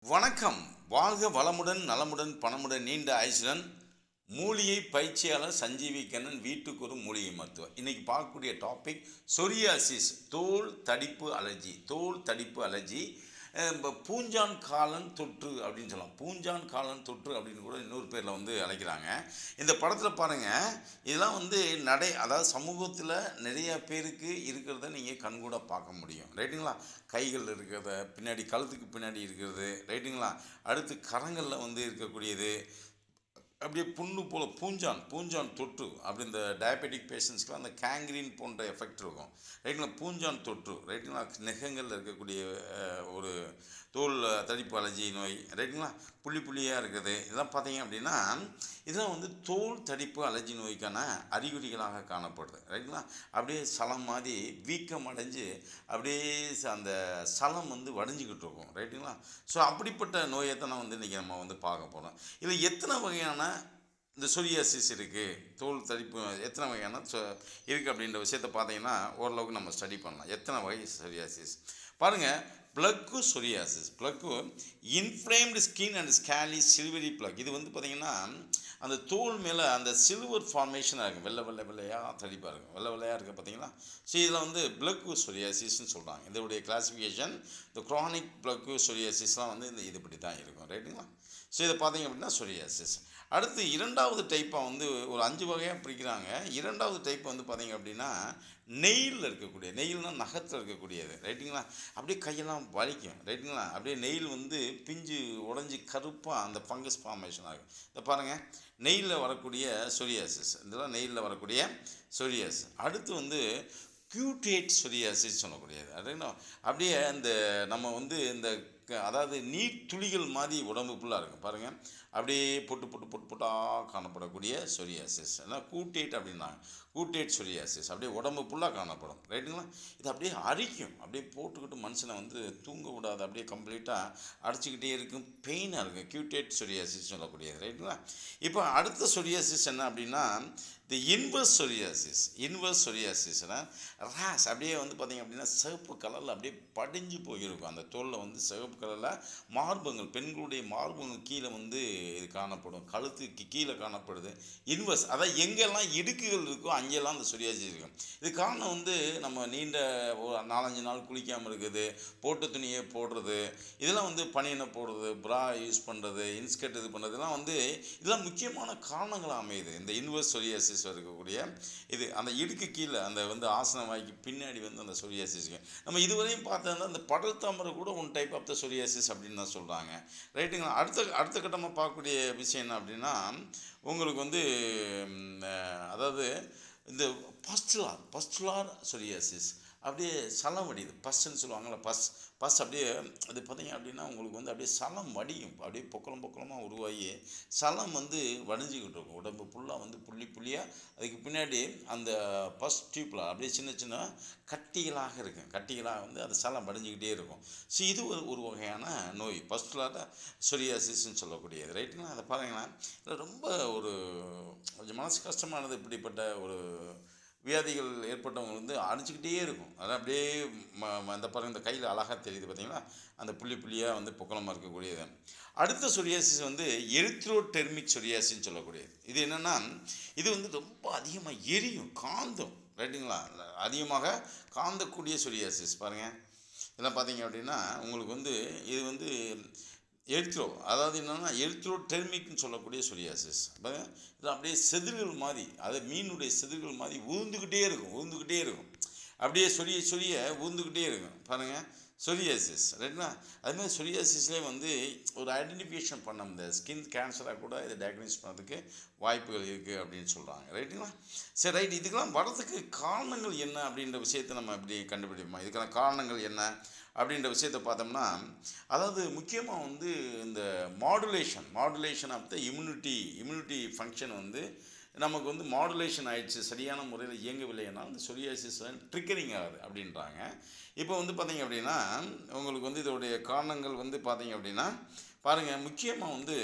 வணக்கம் வாழ்க வளமுடன் நலமுடன் பணமுடன் நீண்ட ஆயுசுடன் மூலிகை பயிற்சியாளர் சஞ்சீவி கண்ணன் வீட்டுக்கு ஒரு மூலிகை மருத்துவர் இன்னைக்கு பார்க்கக்கூடிய டாபிக் சொரியாசிஸ் தோல் தடிப்பு அலர்ஜி தோல் தடிப்பு அலர்ஜி அஹ் இப்ப பூஞ்சான் காலன் தொற்று அப்படின்னு சொல்லலாம் பூஞ்சான் காலன் தொற்று அப்படின்னு கூட இன்னொரு பேரில் வந்து அழைக்கிறாங்க இந்த படத்தில் பாருங்கள் இதெல்லாம் வந்து நடை அதாவது சமூகத்தில் நிறைய பேருக்கு இருக்கிறத நீங்கள் கண்கூட பார்க்க முடியும் ரைட்டுங்களா கைகள் இருக்கிறத பின்னாடி கழுத்துக்கு பின்னாடி இருக்கிறது ரைட்டுங்களா அடுத்து கரங்களில் வந்து இருக்கக்கூடியது அப்படியே புண்ணு போல் பூஞ்சான் பூஞ்சான் தொற்று அப்படி இந்த டயபெட்டிக் பேஷண்ட்ஸ்க்குலாம் அந்த கேங்க்ரீன் போன்ற எஃபெக்ட் இருக்கும் ரைட்டுங்களா பூஞ்சான் தொற்று ரைட்டுங்களா நெகங்களில் இருக்கக்கூடிய அஹ், ஒரு தோல் தடிப்பு அலர்ஜி நோய் ரைட்டுங்களா புள்ளி புள்ளியாக இருக்குது இதெல்லாம் பார்த்தீங்க அப்படின்னா இதெல்லாம் வந்து தோல் தடிப்பு அலர்ஜி நோய்க்கான அறிகுறிகளாக காணப்படுது ரைட்டுங்களா அப்படியே சலம் மாதிரி வீக்கம் அடைஞ்சு அப்படியே ச- அந்த சலம் வந்து வடிஞ்சிக்கிட்டு இருக்கும் ரைட்டுங்களா ஸோ அப்படிப்பட்ட நோயை தான் வந்து இன்றைக்கி நம்ம வந்து பார்க்க போகிறோம் இதில் எத்தனை வகையான இந்த சொரியாசிஸ் இருக்குது தோல் தடிப்பு எத்தனை வகையான சொ இருக்குது அப்படின்ற விஷயத்தை பார்த்தீங்கன்னா ஓரளவுக்கு நம்ம ஸ்டடி பண்ணலாம் எத்தனை வகை சொரியாசிஸ் பாருங்கள் plaque psoriasis plaque inflamed skin and scaly silvery plaque இது வந்து பார்த்திங்கன்னா அந்த தோல் மேலே அந்த சில்வர் ஃபார்மேஷனாக இருக்கும் வெள்ளை வெள்ளை வெள்ளையாக தடிப்பாக இருக்கும் வெள்ளை வெள்ளையாக இருக்குது பார்த்தீங்களா ஸோ இதில் வந்து ப்ளக்கு சொரியாசிஸ்னு சொல்கிறாங்க இதோடைய கிளாசிஃபிகேஷன் இந்த க்ரானிக் ப்ளக்கு சொரியாசிஸ்லாம் வந்து இந்த இது இப்படி தான் இருக்கும் ரைட்டுங்களா ஸோ இதை பார்த்தீங்க அப்படின்னா சொரியாசிஸ் அடுத்து இரண்டாவது டைப்பாக வந்து ஒரு அஞ்சு வகையாக பிரிக்கிறாங்க இரண்டாவது டைப் வந்து பார்த்தீங்க அப்படின்னா நெயிலில் இருக்கக்கூடிய நெயில்னால் நகத்தில் இருக்கக்கூடியது ரைட்டுங்களா அப்படியே கையெல்லாம் வலிக்கும் ரைட்டுங்களா அப்படியே நெயில் வந்து பிஞ்சு உடஞ்சி கருப்பாக அந்த ஃபங்கஸ் ஃபார்மேஷன் ஆகும் இதை பாருங்கள் நெயிலில் வரக்கூடிய சொரியாசிஸ் இதெல்லாம் நெயிலில் வரக்கூடிய சொரியாசிஸ் அடுத்து வந்து கியூட்டேட் சொரியாசிஸ் சொல்லக்கூடியது அதுனா அப்படியே அந்த நம்ம வந்து இந்த க- அதாவது நீர் துளிகள் மாதிரி உடம்பு ஃபுல்லாக இருக்கும் பாருங்கள் அப்படியே பொட்டு பொட்டு பொட்டு பொட்டாக காணப்படக்கூடிய சொரியாசிஸ் அதான் கூட்டேட் அப்படின்னாங்க கூட்டேட் சொரியாசிஸ் அப்படியே உடம்பு ஃபுல்லாக காணப்படும் ரைட்டுங்களா இது அப்படியே அரிக்கும் அப்படியே போட்டுக்கிட்டு மனுஷனை வந்து தூங்க விடாது அப்படியே கம்ப்ளீட்டாக அடிச்சுக்கிட்டே இருக்கும் பெயினாக இருக்கும் கியூட்டேட் சொரியாசிஸ் சொல்லக்கூடியது ரைட்டுங்களா இப்போ அடுத்த சொரியாசிஸ் என்ன அப்படின்னா இந்த இன்வர்ஸ் சொரியாசிஸ் இன்வர்ஸ் சொரியாசிஸ்னா ரேஷ் அப்படியே வந்து பார்த்தீங்க அப்படின்னா சிவப்பு கலரில் அப்படியே படிஞ்சு போயிருக்கும் அந்த தோலில் வந்து சிவப்பு கலரில் மார்பங்கள் பெண்களுடைய மார்பங்கள் கீழே வந்து இது காணப்படும் கழுத்துக்கு கீழே காணப்படுது இன்வர்ஸ் அதாவது எங்கெல்லாம் இடுக்குகள் இருக்கோ அங்கெல்லாம் அந்த சொரியாசிஸ் இருக்கும் இது காரணம் வந்து நம்ம நீண்ட ஒரு நாலஞ்சு நாள் குளிக்காமல் இருக்குது போட்ட துணியை போடுறது இதெல்லாம் வந்து பனியனை போடுறது ப்ரா யூஸ் பண்ணுறது இன்ஸ்கர்ட் இது பண்ணுறதுலாம் வந்து இதெல்லாம் முக்கியமான காரணங்களாக அமையுது இந்த இன்வர்ஸ் சொரியாசிஸ் இருக்கக்கூடிய இது அந்த இடுக்கு கீழே அந்த வந்து ஆசன வாய்க்கு பின்னாடி வந்து அந்த சொரியாசிஸ்க்கு நம்ம இதுவரையும் பார்த்தோம்னா இந்த படல் தாமரை கூட one type of the psoriasis அப்படின்னு தான் சொல்கிறாங்க ரைட்டுங்களா அடுத்த அடுத்த கட்டமாக பார்க்கக்கூடிய விஷயம் என்ன அப்படின்னா உங்களுக்கு வந்து ம், அஹ், அதாவது இந்த பஸ்டுலார் பஸ்டுலார் சொரியாசிஸ் அப்படியே சலம் வடியுது பஸ்ன்னு சொல்லுவாங்கள்ல பஸ் பஸ் அப்படியே அது பார்த்தீங்க அப்படின்னா உங்களுக்கு வந்து அப்படியே சலம் வடியும் அப்படியே பொக்கலம் பொக்கலமாக உருவாகி சலம் வந்து வடிஞ்சிக்கிட்டு இருக்கும் உடம்பு ஃபுல்லாக வந்து புள்ளி புள்ளியாக அதுக்கு பின்னாடி அந்த பஸ் டியூப்பில் அப்படியே சின்ன சின்ன கட்டிகளாக இருக்கும் கட்டிகளாக வந்து அது சலம் வடிஞ்சிக்கிட்டே இருக்கும் ஸோ இது ஒரு ஒரு வகையான நோய் பஸ்டுலாக சொரியாசிஸ்ன்னு சொல்லக்கூடியது ரைட்டுங்களா அதை பாருங்களேன் இதில் ரொம்ப ஒரு கொஞ்சம் மனசு கஷ்டமானது இப்படிப்பட்ட ஒரு வியாதிகள் ஏற்பட்டவங்க வந்து அடிச்சுக்கிட்டே இருக்கும் அதான் அப்படியே ம ம- இந்த பாருங்க இந்த கையில் அழகாக தெரியுது பார்த்தீங்களா அந்த புள்ளி புள்ளியாக வந்து பொக்கலமாக இருக்கக்கூடியது அடுத்த சொரியாசிஸ் வந்து எரித்ரோடெர்மிக் சொரியாசின்னு சொல்லக்கூடியது இது என்னென்னா இது வந்து ரொம்ப அதிகமாக எரியும் காந்தம் ரைட்டுங்களா அதிகமாக காந்தக்கூடிய சொரியாசிஸ் பாருங்கள் இதெல்லாம் பார்த்தீங்க அப்படின்னா உங்களுக்கு வந்து இது வந்து எரித்ரோ அதாவது என்னென்னா எரித்ரோ டெர்மிக்னு சொல்லக்கூடிய சொரியாசிஸ் இது அப்படியே செதில்கள் மாதிரி அது மீனுடைய செதில்கள் மாதிரி ஊந்துக்கிட்டே இருக்கும் ஊந்துக்கிட்டே இருக்கும் அப்படியே சொரிய சொரிய ஊந்துக்கிட்டே இருக்கும் பாருங்கள் சொரியாசிஸ் ரைட்டுங்களா அது மாதிரி சொரியாசிஸ்லேயே வந்து ஒரு ஐடென்டிஃபிகேஷன் பண்ண இந்த ஸ்கின் கேன்சராக கூட இதை டயக்னைஸ் பண்ணதுக்கு வாய்ப்புகள் இருக்குது அப்படின்னு சொல்கிறாங்க ரைட்டுங்களா சரி ரைட் இதுக்கெல்லாம் வரதுக்கு காரணங்கள் என்ன அப்படின்ற விஷயத்தை நம்ம எப்படி கண்டுபிடிப்போம் இதுக்கெல்லாம் காரணங்கள் என்ன அப்படின்ற விஷயத்தை பார்த்தோம்னா அதாவது முக்கியமாக வந்து இந்த modulation modulation of the immunity immunity function வந்து நமக்கு வந்து மாடுலேஷன் ஆயிடுச்சு சரியான முறையில் இயங்கவில்லைன்னா இந்த சொரியாசிஸ் ட்ரிக்கரிங் ஆகுது அப்படின்றாங்க இப்போ வந்து பார்த்தீங்க அப்படின்னா உங்களுக்கு வந்து இதோடைய காரணங்கள் வந்து பார்த்தீங்க அப்படின்னா பாருங்கள் முக்கியமாக வந்து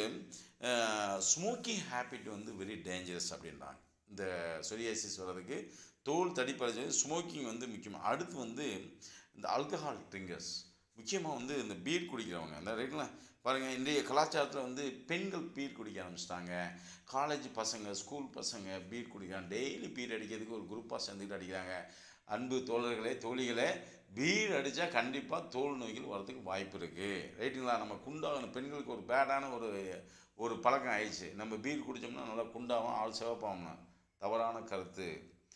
ஸ்மோக்கிங் ஹேபிட் வந்து வெரி டேஞ்சரஸ் அப்படின்றாங்க இந்த சொரியாசிஸ் வர்றதுக்கு தோல் தடிப்படைஞ்சது ஸ்மோக்கிங் வந்து முக்கியமாக அடுத்து வந்து இந்த ஆல்கஹால் ட்ரிங்கர்ஸ் முக்கியமாக வந்து இந்த பீர் குடிக்கிறவங்க அந்த ரைட்டுங்களா பாருங்கள் இன்றைய கலாச்சாரத்தில் வந்து பெண்கள் பீர் குடிக்க ஆரம்பிச்சிட்டாங்க காலேஜ் பசங்க ஸ்கூல் பசங்க பீர் குடிக்கிறாங்க டெய்லி பீர் அடிக்கிறதுக்கு ஒரு குரூப்பாக சேர்ந்துக்கிட்டு அடிக்கிறாங்க அன்பு தோழர்களே தோழிகளே பீர் அடித்தா கண்டிப்பாக தோல் நோய்கள் வரதுக்கு வாய்ப்பு இருக்குது ரைட்டுங்களா நம்ம குண்டாகணும் பெண்களுக்கு ஒரு பேடான ஒரு ஒரு பழக்கம் ஆயிடுச்சு நம்ம பீர் குடித்தோம்னா நல்லா குண்டாகும் ஆள் சிவப்பாகணும் தவறான கருத்து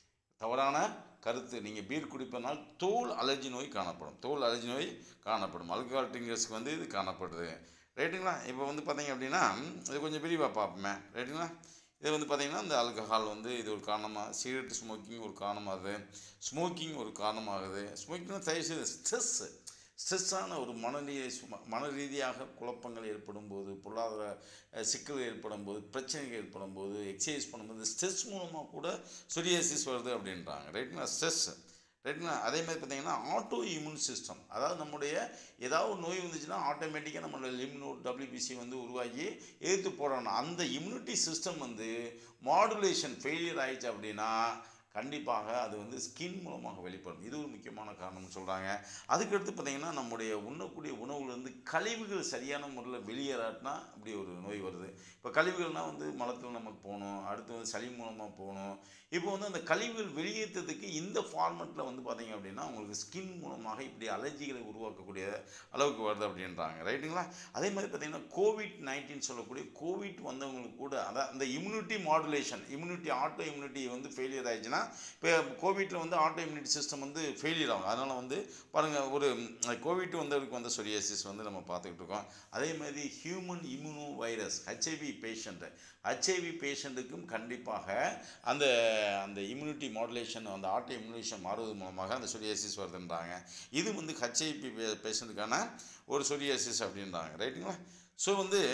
தவறான கருத்து நீங்கள் பீர் குடிப்பதனால் தோல் அலர்ஜி நோய் காணப்படும் தோல் அலர்ஜி நோய் காணப்படும் அல்கஹால் ட்ரிங்கர்ஸ்க்கு வந்து இது காணப்படுது ரைட்டுங்களா இப்போ வந்து பார்த்தீங்க அப்படின்னா இது கொஞ்சம் விரிவாக பார்ப்போமே ரைட்டுங்களா இது வந்து பார்த்திங்கன்னா இந்த ஆல்கஹால் வந்து இது ஒரு காரணமாக சிகரெட் ஸ்மோக்கிங் ஒரு காரணமாகுது ஸ்மோக்கிங் ஒரு காரணமாகுது ஸ்மோக்கிங்னா தயவு செய்து ஸ்ட்ரெஸ்ஸு ஸ்ட்ரெஸ்ஸான ஒரு மனநீ மன ரீதியாக குழப்பங்கள் ஏற்படும் போது பொருளாதார அஹ், சிக்கல் ஏற்படும் போது பிரச்சனைகள் ஏற்படும் போது எக்ஸசைஸ் பண்ணும்போது ஸ்ட்ரெஸ் மூலமாக கூட சொரியாசிஸ் வருது அப்படின்றாங்க ரைட்டுங்களா ஸ்ட்ரெஸ் ரைட்டுங்களா அதே மாதிரி பார்த்தீங்கன்னா ஆட்டோ இம்யூன் சிஸ்டம் அதாவது நம்முடைய ஏதாவது ஒரு நோய் வந்துச்சுன்னா ஆட்டோமேட்டிக்காக நம்மளோட லிம்னோ டபிள்யூபிசி வந்து உருவாகி எதிர்த்து போடணும் அந்த இம்யூனிட்டி சிஸ்டம் வந்து மாடுலேஷன் ஃபெயிலியர் ஆயிடுச்சு அப்படின்னா கண்டிப்பாக அது வந்து ஸ்கின் மூலமாக வெளிப்படும் இது ஒரு முக்கியமான காரணம்னு சொல்கிறாங்க அதுக்கடுத்து பார்த்திங்கன்னா நம்முடைய உண்ணக்கூடிய உணவுலேருந்து கழிவுகள் சரியான முறையில் வெளியேறாட்டினா இப்படி ஒரு நோய் வருது இப்போ கழிவுகள்னால் வந்து மலத்தில் நமக்கு போகணும் அடுத்து வந்து சளி மூலமாக போகணும் இப்போ வந்து அந்த கழிவுகள் வெளியேற்றத்துக்கு இந்த ஃபார்மெட்டில் வந்து பார்த்தீங்க அப்படின்னா உங்களுக்கு ஸ்கின் மூலமாக இப்படி அலர்ஜிகளை உருவாக்கக்கூடிய அளவுக்கு வருது அப்படின்றாங்க ரைட்டுங்களா அதே மாதிரி பார்த்தீங்கன்னா கோவிட் நைன்டீன் சொல்லக்கூடிய கோவிட் வந்தவங்களுக்கு கூட அதான் அந்த immunity modulation immunity auto immunity வந்து ஃபெயிலியர் ஆயிடுச்சுன்னா இப்போ கோவிட்டில் வந்து ஆட்டோ இம்யூனிட்டி சிஸ்டம் வந்து ஃபெயிலியர் ஆகும் அதனால் வந்து பாருங்கள் ஒரு கோவிட் வந்தவருக்கு வந்த சொரியாசிஸ் வந்து நம்ம பார்த்துக்கிட்டு இருக்கோம் அதே மாதிரி human immuno virus HIV patient HIV பேஷண்ட்டுக்கும் கண்டிப்பாக அந்த அந்த இம்யூனிட்டி மாடுலேஷன் அந்த ஆட்டோ இம்யூனேஷன் மாறுவது மூலமாக அந்த சொரியாசிஸ் வருதுன்றாங்க இது வந்து ஹெச்ஐவி பேஷண்ட்டுக்கான ஒரு சொரியாசிஸ் அப்படின்றாங்க ரைட்டுங்களா ஸோ வந்து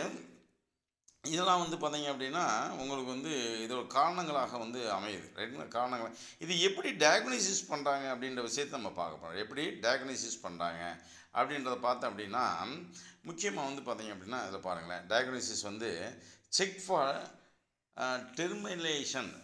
இதெல்லாம் வந்து பார்த்தீங்க அப்படின்னா உங்களுக்கு வந்து இதோட காரணங்களாக வந்து அமையுது ரைட்டுங்களா காரணங்கள் இது எப்படி டயக்னோசிஸ் பண்ணுறாங்க அப்படின்ற விஷயத்தை நம்ம பார்க்க போகிறோம் எப்படி டயக்னோசிஸ் பண்ணுறாங்க அப்படின்றத பார்த்தோம் அப்படின்னா முக்கியமாக வந்து பார்த்தீங்க அப்படின்னா இதில் பாருங்களேன் டயக்னோசிஸ் வந்து செக் ஃபார் டெர்மினேஷன்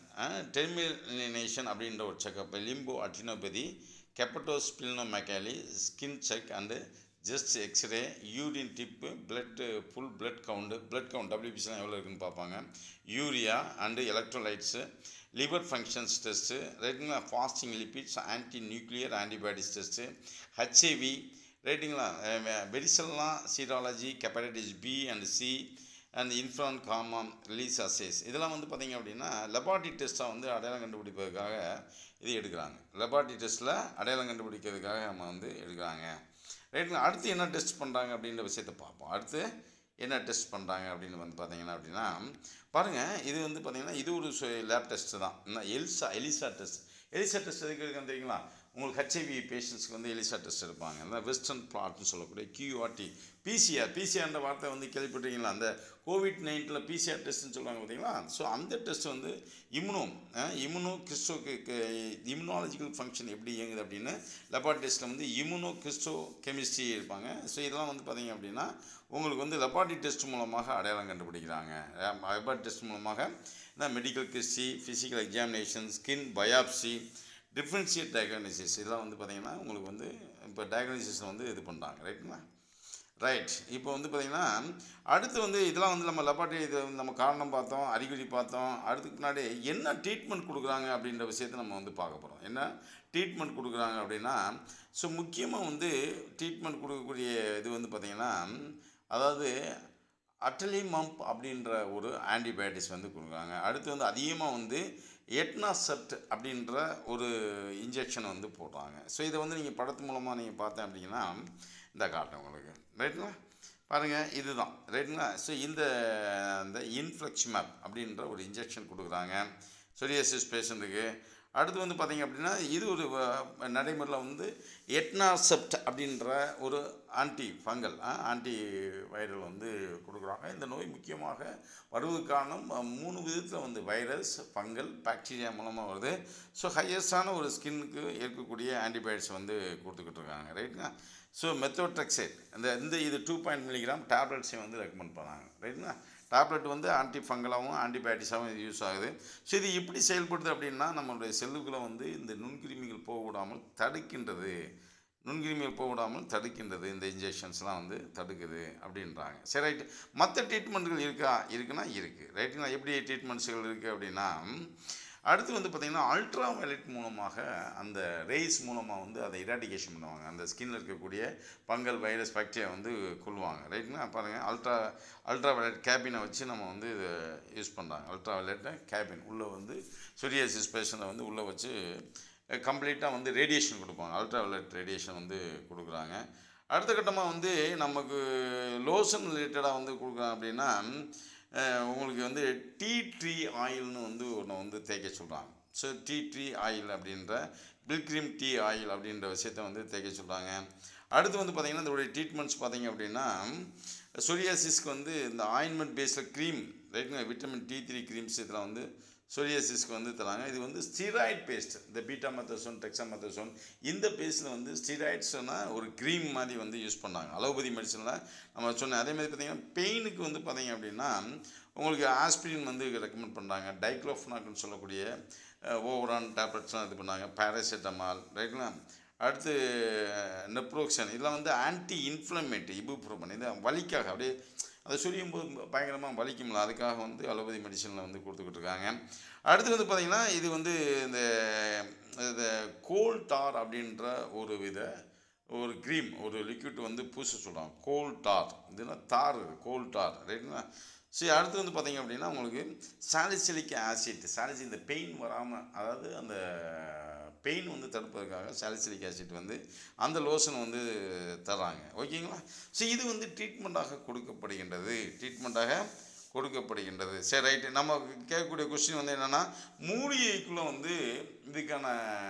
டெர்மினேஷன் அப்படின்ற ஒரு checkup lymphadenopathy hepatosplenomegaly skin check and just X-ray urine dip blood full blood count blood count டபிள்யூபிசிலாம் எவ்வளோ இருக்குன்னு பார்ப்பாங்க urea and electrolytes liver functions test ரைட்டுங்களா fasting lipids anti nuclear antibiotics test HIV ரைட்டுங்களா வெரிசல்லாம் serology hepatitis B and C and interferon gamma release assays இதெல்லாம் வந்து பார்த்திங்க அப்படின்னா லெபார்ட்ரி டெஸ்ட்டாக வந்து அடையாளம் கண்டுபிடிப்பதற்காக இது எடுக்கிறாங்க லெபார்ட்ரி டெஸ்ட்டில் அடையாளம் கண்டுபிடிக்கிறதுக்காக நம்ம வந்து எடுக்கிறாங்க ரைட்டுங்களா அடுத்து என்ன டெஸ்ட் பண்ணுறாங்க அப்படின்ற விஷயத்தை பார்ப்போம் அடுத்து என்ன டெஸ்ட் பண்ணுறாங்க அப்படின்னு வந்து பார்த்தீங்கன்னா அப்படின்னா பாருங்கள் இது வந்து பார்த்தீங்கன்னா இது ஒரு லேப் டெஸ்ட்டு தான் என்ன ELISA ELISA test ELISA test எதுக்கு இருக்குன்னு தெரியுங்களா உங்களுக்கு ஹெச்ஐவி பேஷண்ட்ஸ்க்கு வந்து எலிசா டெஸ்ட் எடுப்பாங்க அந்த வெஸ்டர்ன் பிளாட்னு சொல்லக்கூடிய கியூஆர்டி பிசிஆர் பிசிஆர்ன்ற வார்த்தை வந்து கேள்விப்பட்டிருக்கீங்களா அந்த கோவிட் நைன்டீனில் பிசிஆர் டெஸ்ட்னு சொல்லுவாங்க பார்த்தீங்களா ஸோ அந்த டெஸ்ட் வந்து immuno immuno histo immunological function எப்படி இயங்குது அப்படின்னு லெபார்ட் டெஸ்ட்டில் வந்து இம்யூனோ கிறிஸ்டோ கெமிஸ்ட்ரி இருப்பாங்க ஸோ இதெல்லாம் வந்து பார்த்தீங்க அப்படின்னா உங்களுக்கு வந்து லெபார்ட்ரி டெஸ்ட் மூலமாக அடையாளம் கண்டுபிடிக்கிறாங்க லெபார்ட் டெஸ்ட் மூலமாக மெடிக்கல் கிறிஸ்டி physical examination skin biopsy differentiate diagnosis இதெல்லாம் வந்து பார்த்திங்கன்னா உங்களுக்கு வந்து இப்போ டயக்னோசிஸில் வந்து இது பண்ணுறாங்க ரைட்டுங்களா ரைட் இப்போ வந்து பார்த்திங்கன்னா அடுத்து வந்து இதெல்லாம் வந்து நம்ம லெபார்ட்ரி இது வந்து நம்ம காரணம் பார்த்தோம் அறிகுறி பார்த்தோம் அடுத்துக்கு முன்னாடி என்ன ட்ரீட்மெண்ட் கொடுக்குறாங்க அப்படின்ற விஷயத்தை நம்ம வந்து பார்க்க போகிறோம் என்ன ட்ரீட்மெண்ட் கொடுக்குறாங்க அப்படின்னா ஸோ முக்கியமாக வந்து ட்ரீட்மெண்ட் கொடுக்கக்கூடிய இது வந்து பார்த்திங்கன்னா அதாவது அட்டலி மம்ப் அப்படின்ற ஒரு ஆன்டிபயோட்டிக்ஸ் வந்து கொடுக்குறாங்க அடுத்து வந்து அதிகமாக வந்து எட்னாசெப்ட் அப்படின்ற ஒரு இன்ஜெக்ஷன் வந்து போடுறாங்க ஸோ இதை வந்து நீங்கள் படத்து மூலமாக நீங்கள் பார்த்தேன் அப்படின்னா இந்த காட்டும் உங்களுக்கு ரைட்டுங்களா பாருங்கள் இதுதான் ரைட்டுங்களா ஸோ இந்த இந்த இன்ஃப்ளெக்ஷிமேப் அப்படின்ற ஒரு இன்ஜெக்ஷன் கொடுக்குறாங்க சொரியாசிஸ் பேஷண்ட்டுக்கு அடுத்து வந்து பார்த்திங்க அப்படின்னா இது ஒரு வ- நடைமுறையில் வந்து எட்னாசெப்ட் அப்படின்ற ஒரு ஆன்டி ஃபங்கல் ஆன்டி வைரல் வந்து கொடுக்குறாங்க இந்த நோய் முக்கியமாக வருவதற்கு காரணம் அஹ், மூணு விதத்தில் வந்து வைரஸ் ஃபங்கல் பாக்டீரியா மூலமாக வருது ஸோ ஹையஸ்டான ஒரு ஸ்கின்னுக்கு இருக்கக்கூடிய ஆன்டிபயோட்டிக்ஸ் வந்து கொடுத்துக்கிட்டு இருக்காங்க ரைட்டுங்களா ஸோ மெத்தோட்ரெக்சேட் இந்த இந்த இது டூ பாயிண்ட் மில்லிகிராம் டேப்லெட்ஸையும் வந்து ரெக்கமெண்ட் பண்ணாங்க ரைட்டுங்களா டேப்லெட் வந்து ஆன்டி ஃபங்கலாகவும் ஆன்டிபயோட்டிக்ஸாகவும் இது யூஸ் ஆகுது ஸோ இது எப்படி செயல்படுது அப்படின்னா நம்மளுடைய செல்லுக்குள்ளே வந்து இந்த நுண்கிருமிகள் போக விடாமல் தடுக்கின்றது நுண்கிருமிகள் போக விடாமல் தடுக்கின்றது இந்த இன்ஜெக்ஷன்ஸ்லாம் வந்து தடுக்குது அப்படின்றாங்க சரி ரைட்டு மற்ற ட்ரீட்மெண்ட்டுகள் இருக்கா இருக்குன்னா இருக்குது ரைட்டுங்களா எப்படி ட்ரீட்மெண்ட்ஸுகள் இருக்குது அப்படின்னா அடுத்து வந்து பார்த்திங்கன்னா அல்ட்ரா வயலட் மூலமாக அந்த ரேஸ் மூலமாக வந்து அதை இராடிகேஷன் பண்ணுவாங்க அந்த ஸ்கின்ல இருக்கக்கூடிய பங்கல் வைரஸ் பாக்டீரியா வந்து கொள்வாங்க ரைட்டுங்களா பாருங்கள் அல்ட்ரா அல்ட்ரா வயலட் கேபினை வச்சு நம்ம வந்து இதை யூஸ் பண்ணுறாங்க அல்ட்ரா வயலட்டை கேபின் உள்ளே வந்து சொரியாசிஸ் பேஷண்ட்டை வந்து உள்ளே வச்சு கம்ப்ளீட்டாக வந்து ரேடியேஷன் கொடுப்பாங்க அல்ட்ரா வயலட் ரேடியேஷன் வந்து கொடுக்குறாங்க அடுத்த கட்டமாக வந்து நமக்கு லோஷன் ரிலேட்டடாக வந்து கொடுக்குறாங்க அப்படின்னா அஹ், உங்களுக்கு வந்து டீ ட்ரீ ஆயில்னு வந்து ஒன்று வந்து தேய்க்க சொல்கிறாங்க ஸோ டீ ட்ரீ ஆயில் அப்படின்ற பில்க்ரீம் டீ ஆயில் அப்படின்ற விஷயத்த வந்து தேய்க்க சொல்கிறாங்க அடுத்து வந்து பார்த்திங்கன்னா இதோடைய ட்ரீட்மெண்ட்ஸ் பார்த்தீங்க அப்படின்னா சொரியாசிஸ்க்கு வந்து இந்த ஆயின்மெண்ட் பேஸில் க்ரீம் ரைட்டுங்க விட்டமின் டி த்ரீ க்ரீம்ஸ் இதில் வந்து சொரியாசிஸ்க்கு வந்து தராங்க இது வந்து ஸ்டிராய்ட் பேஸ்ட் இந்த பீட்டா மெத்தசோன் டெக்ஸாமெத்தசோன் இந்த பேஸ்ட்டில் வந்து ஸ்டிராய்ட்ஸ்னா ஒரு க்ரீம் மாதிரி வந்து யூஸ் பண்ணாங்க அலோபதி மெடிசனில் நம்ம சொன்ன அதே மாதிரி பார்த்தீங்கன்னா பெயினுக்கு வந்து பார்த்தீங்க அப்படின்னா உங்களுக்கு ஆஸ்பிரின் வந்து ரெக்கமெண்ட் பண்ணுறாங்க டைக்ளோஃபனாக்னு சொல்லக்கூடிய ஓவரான் டேப்லெட்ஸ்லாம் இது பண்ணாங்க பேராசிட்டமால் ரைட்டுங்களா அடுத்து நெப்ரோக்சன் இதெல்லாம் வந்து ஆன்டி இன்ஃப்ளமேட்டரி இபுப்ரோபன் இது வலிக்காக அப்படியே அதை சொரியும் போது பயங்கரமாக வலிக்கும்ல அதுக்காக வந்து அலோபதி மெடிசனில் வந்து கொடுத்துக்கிட்டு இருக்காங்க அடுத்து வந்து பார்த்திங்கன்னா இது வந்து இந்த இந்த கோல் டார் அப்படின்ற ஒரு வித ஒரு க்ரீம் ஒரு லிக்விட் வந்து பூச சொல்கிறாங்க கோல் டார் இதுனா தார் இது கோல் டார் ரைட்டுங்களா சரி அடுத்து வந்து பார்த்தீங்க அப்படின்னா உங்களுக்கு சாலிசிலிக் ஆசிட் சாலிசி இந்த பெயின் வராமல் அதாவது அந்த பெயின் வந்து தடுப்பதற்காக சாலிசிலிக் ஆசிட் வந்து அந்த லோஷன் வந்து தராங்க ஓகேங்களா ஸோ இது வந்து ட்ரீட்மெண்ட்டாக கொடுக்கப்படுகின்றது ட்ரீட்மெண்ட்டாக கொடுக்கப்படுகின்றது சரி ரைட்டு நம்ம கேட்கக்கூடிய கொஸ்டின் வந்து என்னென்னா மூலிகைக்குள்ளே வந்து இதுக்கான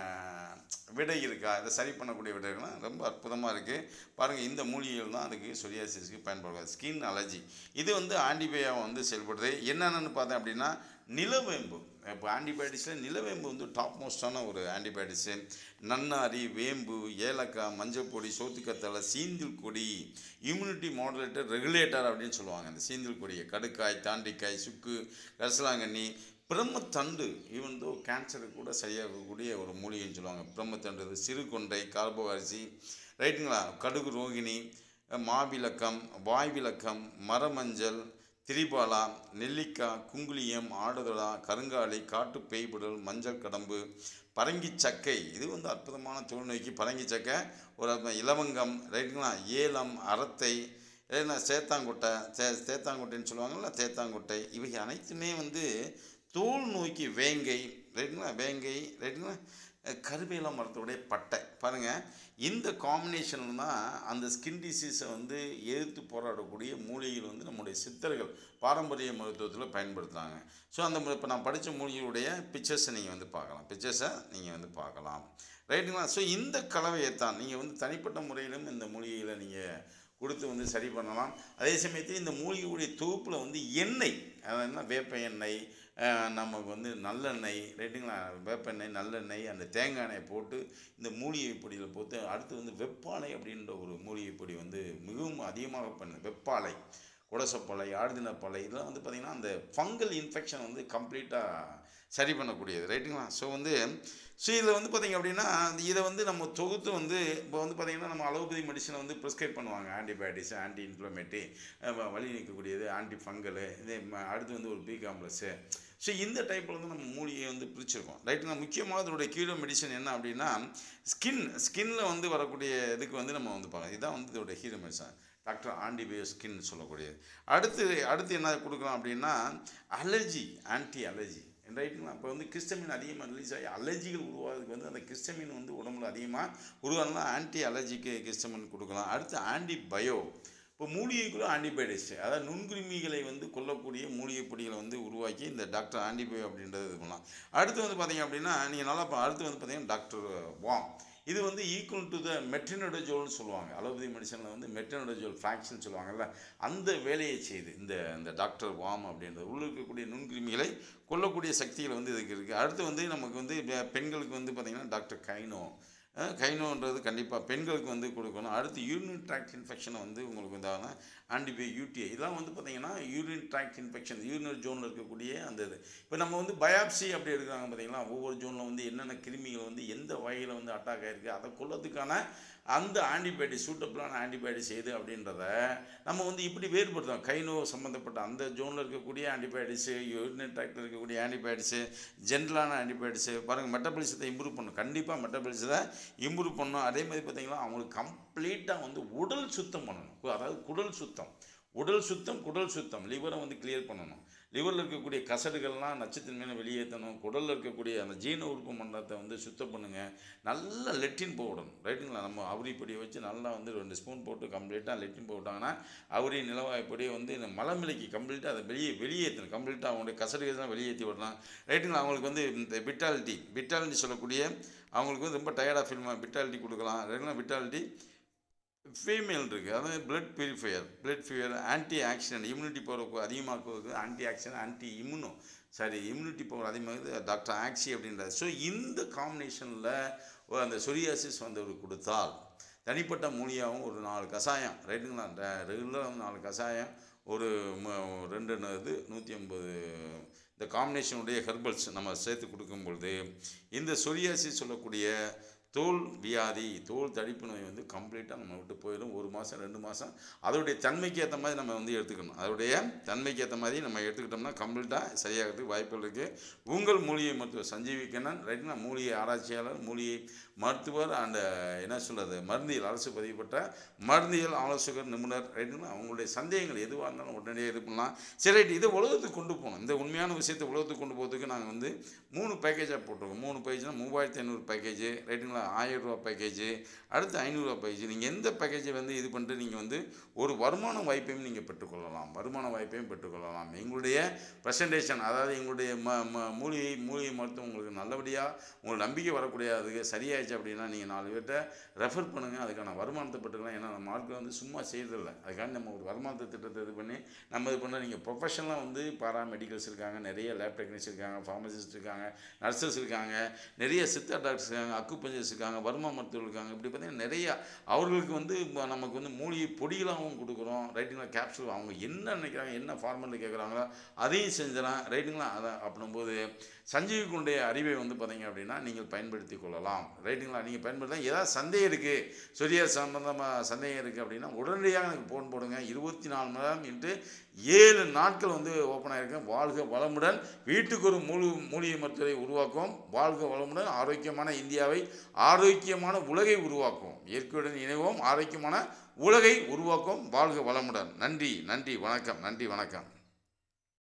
விடை இருக்கா இதை சரி பண்ணக்கூடிய விடை இருக்குன்னா ரொம்ப அற்புதமாக இருக்குது பாருங்கள் இந்த மூலிகைகள் தான் அதுக்கு சொரியாசிஸ்க்கு பயன்படுது ஸ்கின் அலர்ஜி இது வந்து ஆன்டிபயோட்டிக் வந்து செயல்படுது என்னென்னு பார்த்தேன் அப்படின்னா நிலவேம்பு இப்போ ஆன்டிபயோட்டிக்ஸில் நிலவேம்பு வந்து டாப் மோஸ்டான ஒரு ஆன்டிபயோட்டிக்ஸு நன்னாரி வேம்பு ஏலக்காய் மஞ்சள் பொடி சோத்துக்கத்தலை சீந்தில் கொடி இம்யூனிட்டி மாடுலேட்டர் ரெகுலேட்டர் அப்படின்னு சொல்லுவாங்க இந்த சீந்தில் கொடியை கடுக்காய் தாண்டிக்காய் சுக்கு கரிசலாங்கண்ணி பிரம்மத்தண்டு ஈவன் தோ கேன்சருக்கு கூட சரியாகக்கூடிய ஒரு மூலிகைன்னு சொல்லுவாங்க பிரம்மத்தண்டு இது சிறு கொண்டை கார்போ அரிசி ரைட்டுங்களா கடுகு ரோகிணி மாவிளக்கம் வாய்விளக்கம் மரமஞ்சள் திரிபாலா நெல்லிக்காய் குங்குளியம் ஆடுதலா கருங்காலி காட்டு பேய்புடல் மஞ்சள் கடம்பு பரங்கி சக்கை இது வந்து அற்புதமான தொழுநோய்க்கு பரங்கி சக்கை ஒரு அற்புதம் இலவங்கம் ரைட்டுங்களா ஏலம் அரத்தை இல்லைன்னா சேத்தாங்குட்டை சே சேத்தாங்குட்டைன்னு சொல்லுவாங்கள்ல சேத்தாங்குட்டை இவை அனைத்துமே வந்து தோல் நோய்க்கு வேங்கை ரைட்டுங்களா வேங்கை ரைட்டுங்களா அஹ் கருவேல மரத்தோடைய பட்டை பாருங்கள் இந்த காம்பினேஷனில் தான் அந்த ஸ்கின் டிசீஸை வந்து எதிர்த்து போராடக்கூடிய மூலிகைகள் வந்து நம்முடைய சித்தர்கள் பாரம்பரிய மருத்துவத்தில் பயன்படுத்துகிறாங்க ஸோ அந்த இப்போ நான் படித்த மூலிகையுடைய பிக்சர்ஸை நீங்கள் வந்து பார்க்கலாம் பிக்சர்ஸை நீங்கள் வந்து பார்க்கலாம் ரைட்டுங்களா ஸோ இந்த கலவையை தான் நீங்கள் வந்து தனிப்பட்ட முறையிலும் இந்த மூலிகைகளை நீங்கள் கொடுத்து வந்து சரி பண்ணலாம் அதே சமயத்தில் இந்த மூலிகையுடைய தொகுப்பில் வந்து எண்ணெய் அதாவது என்ன வேப்ப எண்ணெய் அஹ் நமக்கு வந்து நல்லெண்ணெய் ரைட்டுங்களா வேப்பெண்ணெய் நல்லெண்ணெய் அந்த தேங்காய் எண்ணெய் போட்டு இந்த மூலிகை பொடியில் போட்டு அடுத்து வந்து வெப்பாலை அப்படின்ற ஒரு மூலிகை பொடி வந்து மிகவும் அதிகமாக பண்ணுது வெப்பாலை குடசப்பலை ஆழ்தினப்பலை இதெல்லாம் வந்து பார்த்திங்கன்னா அந்த ஃபங்கல் இன்ஃபெக்ஷன் வந்து கம்ப்ளீட்டாக சரி பண்ணக்கூடியது ரைட்டுங்களா ஸோ வந்து ஸோ இதில் வந்து பார்த்திங்க அப்படின்னா இதை வந்து நம்ம தொகுத்து வந்து இப்போ வந்து பார்த்திங்கன்னா நம்ம அலோபதி மெடிசனை வந்து ப்ரிஸ்கிரைப் பண்ணுவாங்க ஆன்டிபயோட்டிக்ஸ் ஆன்டி இன்ஃப்ளமேட்டி வலி நீக்கக்கூடியது ஆன்டி ஃபங்கலு இதே ம- அடுத்து வந்து ஒரு பி காம்ப்ளெக்ஸு ஸோ இந்த டைப்பில் வந்து நம்ம மூலிகையை வந்து பிரிச்சிருக்கோம் ரைட்டுங்களா முக்கியமாக இதனுடைய கீழோ மெடிசன் என்ன அப்படின்னா ஸ்கின் ஸ்கின்ல வந்து வரக்கூடிய இதுக்கு வந்து நம்ம வந்து பார்க்கலாம் இதுதான் வந்து இதோட ஹீரோ மெடிசன் டாக்டர் ஆண்டிபயோ ஸ்கின் சொல்லக்கூடியது அடுத்து அடுத்து என்ன கொடுக்கலாம் அப்படின்னா அலர்ஜி ஆன்டி அலர்ஜி ரைட்டுங்களா இப்போ வந்து கிறிஸ்டமின் அதிகமாக ரிலீஸ் ஆகி அலர்ஜிகள் உருவாகிறதுக்கு வந்து அந்த கிறிஸ்டமின் வந்து உடம்புல அதிகமாக உருவாகலாம் ஆன்டி அலர்ஜிக்கு கிறிஸ்டமின் கொடுக்கலாம் அடுத்து ஆன்டி பயோ இப்போ மூலிகைக்குள்ள ஆன்டிபயோட்டிக்ஸ் அதாவது நுண்கிருமிகளை வந்து கொல்லக்கூடிய மூலிகை பொடிகளை வந்து உருவாக்கி இந்த டாக்டர் ஆன்டிபயோ அப்படின்றது இது பண்ணலாம் அடுத்து வந்து பார்த்தீங்க அப்படின்னா நீங்கள் நல்லா பா- அடுத்து வந்து பார்த்தீங்கன்னா டாக்டர் வாம் இது வந்து ஈக்குவல் டு த மெட்ரினோடஜோல்னு சொல்லுவாங்க அலோபதி மெடிசனில் வந்து மெட்ரினோடஜோல் ஃப்ராக்ஷன் சொல்லுவாங்கல்ல அந்த வேலையை செய்து இந்த இந்த டாக்டர் வாம் அப்படின்றது உள்ள இருக்கக்கூடிய நுண்கிருமிகளை கொல்லக்கூடிய சக்திகள் வந்து இதுக்கு இருக்குது அடுத்து வந்து நமக்கு வந்து பெ- பெண்களுக்கு வந்து பார்த்திங்கன்னா டாக்டர் கைனோ அஹ் கைனோன்றது கண்டிப்பாக பெண்களுக்கு வந்து கொடுக்கணும் அடுத்து யூரின் ட்ராக்ட் இன்ஃபெக்ஷனை வந்து உங்களுக்கு இதான ஆன்டிபை யூடிஐ இதெல்லாம் வந்து பார்த்தீங்கன்னா யூரின் ட்ராக்ட் இன்ஃபெக்ஷன் யூரினல் ஜோனில் இருக்கக்கூடிய அந்த இது இப்போ நம்ம வந்து பயாப்சி அப்படி எடுக்கிறாங்க பார்த்தீங்களா ஒவ்வொரு ஜோனில் வந்து என்னென்ன கிருமிகள் வந்து எந்த வகையில் வந்து அட்டாக் ஆகிருக்கு அதை கொல்லத்துக்கான அந்த ஆன்டிபயோட்டிக் சூட்டபிளான ஆன்டிபயோட்டிக்ஸ் எது அப்படின்றத நம்ம வந்து இப்படி வேறுபடுத்தோம் கைனோ சம்மந்தப்பட்ட அந்த ஜோனில் இருக்கக்கூடிய ஆன்டிபயோட்டிக்ஸு யூரினல் ட்ராக்டில் இருக்கக்கூடிய ஆன்டிபயோட்டிக்ஸு ஜென்ரலான ஆன்டிபயோட்டிக்ஸு பாருங்கள் மெட்டபாலிசத்தை இம்ப்ரூவ் பண்ணும் கண்டிப்பாக மெட்டபாலிசத்தை இம்ப்ரூவ் பண்ணணும் அதே மாதிரி பார்த்தீங்கன்னா அவங்களுக்கு கம்ப்ளீட்டாக வந்து உடல் சுத்தம் பண்ணணும் அதாவது குடல் சுத்தம் உடல் சுத்தம் குடல் சுத்தம் லிவரை வந்து கிளியர் பண்ணணும் லிவரில் இருக்கக்கூடிய கசடுகள்லாம் நச்சுத்தன்மையை வெளியேற்றணும் குடலில் இருக்கக்கூடிய அந்த ஜீன உறுப்பு மண்டலத்தை வந்து சுத்தம் பண்ணுங்கள் நல்லா லெட்டின் போடணும் ரைட்டுங்களா நம்ம அவரிப்பொடியை வச்சு நல்லா வந்து ரெண்டு ஸ்பூன் போட்டு கம்ப்ளீட்டாக லெட்டின் போட்டாங்கன்னா அவரி நிலவாய்ப்பொடியை வந்து இந்த மலமிலைக்கு கம்ப்ளீட்டாக அதை வெளியே வெளியேற்றணும் கம்ப்ளீட்டாக அவங்களுடைய கசடுகள் வெளியேற்றி விடலாம் ரைட்டுங்களா அவங்களுக்கு வந்து இந்த விட்டாலிட்டி விட்டாலிட்டி சொல்லக்கூடிய அவங்களுக்கு வந்து ரொம்ப டயர்டாக ஃபீல் விட்டாலிட்டி கொடுக்கலாம் ரைட்டுங்களா விட்டாலிட்டி ஃபீமேல் இருக்குது அதாவது blood purifier blood pure anti oxidant immunity power அதிகமாக்குவதற்கு anti oxidant anti immuno sorry immunity power அதிகமாக டாக்டர் ஆக்சி அப்படின்றது ஸோ இந்த காம்பினேஷனில் அந்த சொரியாசிஸ் வந்தவருக்கு கொடுத்தால் தனிப்பட்ட மூலியாகவும் ஒரு நாலு கஷாயம் ரைட்டுங்களா ரெகுலராக நாலு கஷாயம் ஒரு ம- ரெண்டு ந- இது நூற்றி ஐம்பது இந்த காம்பினேஷனுடைய ஹெர்பல்ஸ் நம்ம சேர்த்து கொடுக்கும் பொழுது இந்த சொரியாசிஸ் சொல்லக்கூடிய தோல் வியாதி தோல் தடிப்பு நோய் வந்து கம்ப்ளீட்டாக நம்ம விட்டு போயிடும் ஒரு மாதம் ரெண்டு மாதம் அதோடைய தன்மைக்கு ஏற்ற மாதிரி நம்ம வந்து எடுத்துக்கணும் அதோடைய தன்மைக்கு ஏற்ற மாதிரி நம்ம எடுத்துக்கிட்டோம்னா கம்ப்ளீட்டாக சரியாகிறதுக்கு வாய்ப்புகள் இருக்குது உங்கள் மூலிகை மருத்துவர் சஞ்சீவி கண்ணன் ரைட்னா மூலிகை ஆராய்ச்சியாளர் மூலிகை மருத்துவர் அண்ட் என்ன சொல்கிறது மருந்தியல் அரசு பதிவு பெற்ற மருந்தியல் ஆலோசகர் நிபுணர் ரைட்டுங்களா அவங்களுடைய சந்தேகங்கள் எதுவாக இருந்தாலும் உடனடியாக இது பண்ணலாம் சரி ரைட் இதை உலகத்துக்கு கொண்டு போகணும் இந்த உண்மையான விஷயத்தை உலகத்துக்கு கொண்டு போகிறதுக்கு நாங்கள் வந்து மூணு பேக்கேஜாக போட்டிருக்கோம் மூணு பேக்கேஜ்னா மூவாயிரத்தி ஐநூறு பேக்கேஜ் ரைட்டுங்களா ஆயிரம் ரூபா பேக்கேஜ் அடுத்து ஐநூறுரூவா பேக்கேஜ் நீங்கள் எந்த பேக்கேஜை வந்து இது பண்ணிட்டு நீங்கள் வந்து ஒரு வருமான வாய்ப்பையும் நீங்கள் பெற்றுக்கொள்ளலாம் வருமான வாய்ப்பையும் பெற்றுக்கொள்ளலாம் எங்களுடைய ப்ரெசன்டேஷன் அதாவது எங்களுடைய ம ம மூலிகை மூலிகை மருத்துவம் உங்களுக்கு நல்லபடியாக உங்களுக்கு நம்பிக்கை வரக்கூடிய அதுக்கு சரியாயிடுச்சு அப்படின்னா நீங்கள் நாலு பேர்கிட்ட ரெஃபர் பண்ணுங்கள் அதுக்கான வருமானத்தை பெற்றுக்கலாம் ஏன்னா நம்ம ஆட்கள் வந்து சும்மா செய்யறதில்ல அதுக்காண்டி நம்ம ஒரு வருமானத்தை திட்டத்தை இது பண்ணி நம்ம இது பண்ண நீங்கள் ப்ரொஃபஷனலாக வந்து பாரா மெடிக்கல்ஸ் இருக்காங்க நிறைய லேப் டெக்னீஷியன் இருக்காங்க ஃபார்மசிஸ்ட் இருக்காங்க நர்சஸ் இருக்காங்க நிறைய சித்தா டாக்டர்ஸ் இருக்காங்க அக்குப்பஞ்சர்ஸ் இருக்காங்க வருமா மருத்துவர்கள் இருக்காங்க இப்படி பார்த்தீங்கன்னா நிறைய அவர்களுக்கு வந்து ம- நமக்கு வந்து மூலிகை பொடிகளாகவும் கொடுக்குறோம் ரைட்டுங்களா கேப்சூல் அவங்க என்ன நினைக்கிறாங்க என்ன ஃபார்மெட்டில் கேட்குறாங்களோ அதையும் செஞ்சிடலாம் ரைட்டுங்களா அதை அப்படின்போது சஞ்சீவிக்குடைய அறிவை வந்து பார்த்தீங்க அப்படின்னா நீங்கள் பயன்படுத்தி கொள்ளலாம் ரைட்டுங்களா நீங்கள் பயன்படுத்தலாம் ஏதாவது சந்தேகம் இருக்குது சொரியா சம்பந்தமாக சந்தேகம் இருக்குது அப்படின்னா உடனடியாக எனக்கு ஃபோன் போடுங்க இருபத்தி நாலு மணி நேரம் இன்ட்டு ஏழு நாட்கள் வந்து ஓப்பன் ஆகிருக்கேன் வாழ்க வளமுடன் வீட்டுக்கு ஒரு மூலி மூலிகை மருத்துவரை உருவாக்கும் வாழ்க வளமுடன் ஆரோக்கியமான இந்தியாவை ஆரோக்கியமான உலகை உருவாக்கும் இயற்கையுடன் இணைவோம் ஆரோக்கியமான உலகை உருவாக்கும் வாழ்க வளமுடன் நன்றி நன்றி வணக்கம் நன்றி வணக்கம்